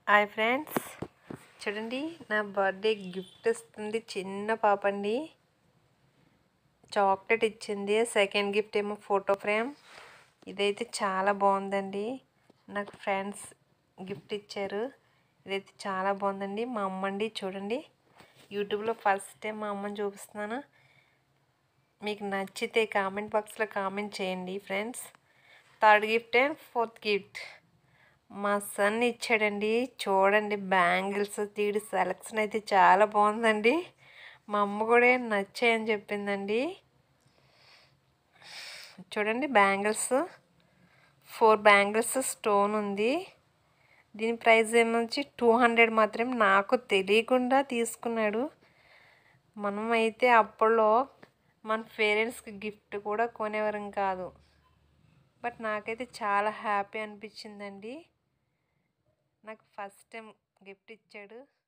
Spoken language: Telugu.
హాయ్ ఫ్రెండ్స్ చూడండి నా బర్త్డే గిఫ్ట్ ఇస్తుంది చిన్న పాప అండి చాక్లెట్ ఇచ్చింది సెకండ్ గిఫ్ట్ ఏమో ఫోటో ఫ్రేమ్ ఇదైతే చాలా బాగుందండి నాకు ఫ్రెండ్స్ గిఫ్ట్ ఇచ్చారు ఇదైతే చాలా బాగుందండి మా అమ్మ అండి చూడండి యూట్యూబ్లో ఫస్ట్ టైం మా అమ్మని చూపిస్తున్నాను మీకు నచ్చితే కామెంట్ బాక్స్లో కామెంట్ చేయండి friends third gift and fourth gift మా సన్ ఇచ్చాడండి చూడండి బ్యాంగిల్స్ తీడి సెలక్షన్ అయితే చాలా బాగుందండి మా అమ్మ కూడా నచ్చాయని చెప్పిందండి చూడండి బ్యాంగిల్స్ ఫోర్ బ్యాంగిల్స్ స్టోన్ ఉంది దీని ప్రైస్ ఏమొచ్చి టూ హండ్రెడ్ మాత్రమే నాకు తెలియకుండా తీసుకున్నాడు మనం అయితే అప్పట్లో మన పేరెంట్స్కి గిఫ్ట్ కూడా కొనేవారం కాదు బట్ నాకైతే చాలా హ్యాపీ అనిపించిందండి నాకు ఫస్ట్ టైం గిఫ్ట్ ఇచ్చాడు